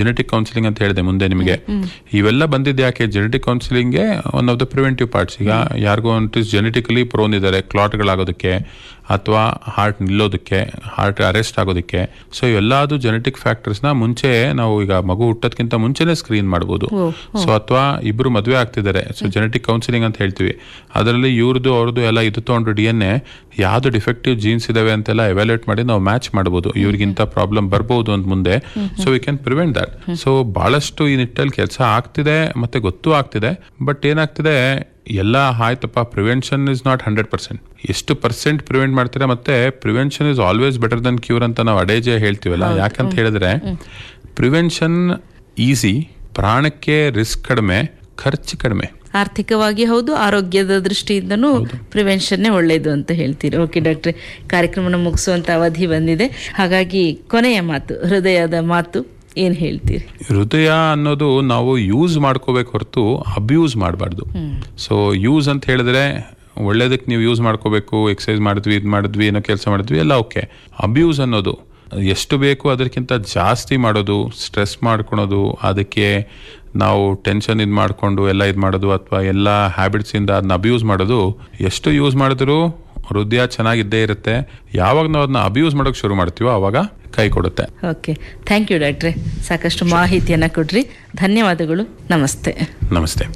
genetic counselling ಅಂತ ಹೇಳಿದೆ ಮುಂದೆ ನಿಮಗೆ ಇವೆಲ್ಲ ಬಂದಿದ್ದು ಯಾಕೆ ಜೆನೆಟಿಕ್ ಕೌನ್ಸಿಲಿಂಗ್ಗೆ one of the preventive parts ಈಗ ಯಾರಿಗೋ ಒಂದು ಜೆನೆಟಿಕಲಿ ಪ್ರೋನ್ ಇದ್ದಾರೆ ಕ್ಲಾಟ್ಗಳಾಗೋದಕ್ಕೆ ಅಥವಾ ಹಾರ್ಟ್ ನಿಲ್ಲೋದಕ್ಕೆ ಹಾರ್ಟ್ ಅರೆಸ್ಟ್ ಆಗೋದಕ್ಕೆ ಸೊ ಇವೆಲ್ಲದು ಜೆನೆಟಿಕ್ ಫ್ಯಾಕ್ಟರ್ಸ್ನ ಮುಂಚೆ ನಾವು ಈಗ ಮಗು ಹುಟ್ಟೋದಕ್ಕಿಂತ ಮುಂಚೆನೆ ಸ್ಕ್ರೀನ್ ಮಾಡ್ಬೋದು ಸೊ ಅಥವಾ ಇಬ್ರು ಮದುವೆ ಆಗ್ತಿದ್ದಾರೆ ಸೊ ಜೆನೆಟಿಕ್ ಕೌನ್ಸಿಲಿಂಗ್ ಅಂತ ಹೇಳ್ತೀವಿ ಅದರಲ್ಲಿ ಇವ್ರದ್ದು ಅವ್ರದ್ದು ಎಲ್ಲ ಇದು ತಗೊಂಡು ಡಿ ಎನ್ ಎ ಯಾವ್ದು ಡಿಫೆಕ್ಟಿವ್ ಜೀನ್ಸ್ ಇದಾವೆ ಅಂತೆಲ್ಲ ಎವ್ಯಾಲ್ಯೂಟ್ ಮಾಡಿ ನಾವು ಮ್ಯಾಚ್ ಮಾಡ್ಬೋದು ಇವ್ರಿಗಿಂತ ಪ್ರಾಬ್ಲಮ್ ಬರ್ಬೋದು ಅಂತ ಮುಂದೆ so we can prevent that so ಬಹಳಷ್ಟು ಈ ನಿಟ್ಟಲ್ಲಿ ಕೆಲಸ ಆಗ್ತಿದೆ ಮತ್ತೆ ಗೊತ್ತೂ ಆಗ್ತಿದೆ ಬಟ್ ಏನಾಗ್ತಿದೆ ಎಲ್ಲ ಆಯ್ತಪ್ಪ prevention is not hundred percent ಎಷ್ಟು ಪರ್ಸೆಂಟ್ ಪ್ರಿವೆಂಟ್ ಮಾಡ್ತೀರಾ ಮತ್ತೆ prevention is always better than cure ಅಂತ ನಾವು ಅಡೇಜೆ ಹೇಳ್ತೀವಲ್ಲ ಯಾಕಂತ ಹೇಳಿದ್ರೆ ಪ್ರಿವೆನ್ಷನ್ ಈಸಿ ಪ್ರಾಣಕ್ಕೆ ರಿಸ್ಕ್ ಕಡಿಮೆ ಖರ್ಚು ಕಡಿಮೆ ಆರ್ಥಿಕವಾಗಿ ಹೌದು ಆರೋಗ್ಯದ ದೃಷ್ಟಿಯಿಂದನೂ ಪ್ರಿವೆನ್ಷನ್ನೇ ಒಳ್ಳೆಯದು ಅಂತ ಹೇಳ್ತೀರಿ ಓಕೆ ಡಾಕ್ಟ್ರೆ ಕಾರ್ಯಕ್ರಮನ ಮುಗಿಸುವಂತ ಅವಧಿ ಬಂದಿದೆ ಹಾಗಾಗಿ ಕೊನೆಯ ಮಾತು ಹೃದಯದ ಮಾತು ಏನ್ ಹೇಳ್ತೀರಿ ಹೃದಯ ಅನ್ನೋದು ನಾವು ಯೂಸ್ ಮಾಡ್ಕೋಬೇಕು ಹೊರತು ಅಬ್ಯೂಸ್ ಮಾಡಬಾರ್ದು ಸೊ ಯೂಸ್ ಅಂತ ಹೇಳಿದ್ರೆ ಒಳ್ಳೇದಕ್ಕೆ ನೀವು ಯೂಸ್ ಮಾಡ್ಕೋಬೇಕು ಎಕ್ಸಸೈಸ್ ಮಾಡಿದ್ವಿ ಇದು ಮಾಡಿದ್ವಿ ಏನೋ ಕೆಲಸ ಮಾಡಿದ್ವಿ ಎಲ್ಲ ಓಕೆ ಅಬ್ಯೂಸ್ ಅನ್ನೋದು ಎಷ್ಟು ಬೇಕು ಅದಕ್ಕಿಂತ ಜಾಸ್ತಿ ಮಾಡೋದು ಸ್ಟ್ರೆಸ್ ಮಾಡ್ಕೊಳೋದು ಅದಕ್ಕೆ ನಾವು ಟೆನ್ಷನ್ ಇದು ಮಾಡಿಕೊಂಡು ಎಲ್ಲ ಇದು ಮಾಡೋದು ಅಥವಾ ಎಲ್ಲ ಹ್ಯಾಬಿಟ್ಸಿಂದ ಅದನ್ನ ಅಬ್ಯೂಸ್ ಮಾಡೋದು ಎಷ್ಟು ಯೂಸ್ ಮಾಡಿದ್ರು ಹೃದಯ ಚೆನ್ನಾಗಿದ್ದೇ ಇರುತ್ತೆ ಯಾವಾಗ ನಾವು ಅದನ್ನ ಅಬ್ಯೂಸ್ ಮಾಡೋಕೆ ಶುರು ಮಾಡ್ತೀವೋ ಆವಾಗ ಕೈ ಕೊಡುತ್ತೆ ಓಕೆ ಥ್ಯಾಂಕ್ ಯು ಡಾಕ್ಟ್ರೆ ಸಾಕಷ್ಟು ಮಾಹಿತಿಯನ್ನ ಕೊಡ್ರಿ ಧನ್ಯವಾದಗಳು ನಮಸ್ತೆ ನಮಸ್ತೆ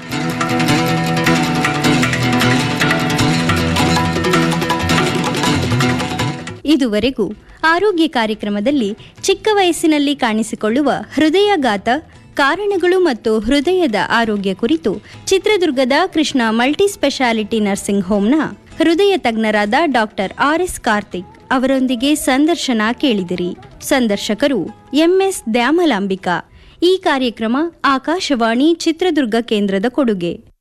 ಇದುವರೆಗೂ ಆರೋಗ್ಯ ಕಾರ್ಯಕ್ರಮದಲ್ಲಿ ಚಿಕ್ಕ ವಯಸ್ಸಿನಲ್ಲಿ ಕಾಣಿಸಿಕೊಳ್ಳುವ ಹೃದಯಘಾತ ಕಾರಣಗಳು ಮತ್ತು ಹೃದಯದ ಆರೋಗ್ಯ ಕುರಿತು ಚಿತ್ರದುರ್ಗದ ಕೃಷ್ಣ ಮಲ್ಟಿ ಸ್ಪೆಷಾಲಿಟಿ ನರ್ಸಿಂಗ್ ಹೋಮ್ನ ಹೃದಯ ತಜ್ಞರಾದ ಡಾಕ್ಟರ್ ಆರ್ ಎಸ್ ಕಾರ್ತಿಕ್ ಅವರೊಂದಿಗೆ ಸಂದರ್ಶನ ಕೇಳಿದಿರಿ ಸಂದರ್ಶಕರು ಎಂಎಸ್ ದ್ಯಾಮಲಾಂಬಿಕಾ ಈ ಕಾರ್ಯಕ್ರಮ ಆಕಾಶವಾಣಿ ಚಿತ್ರದುರ್ಗ ಕೇಂದ್ರದ ಕೊಡುಗೆ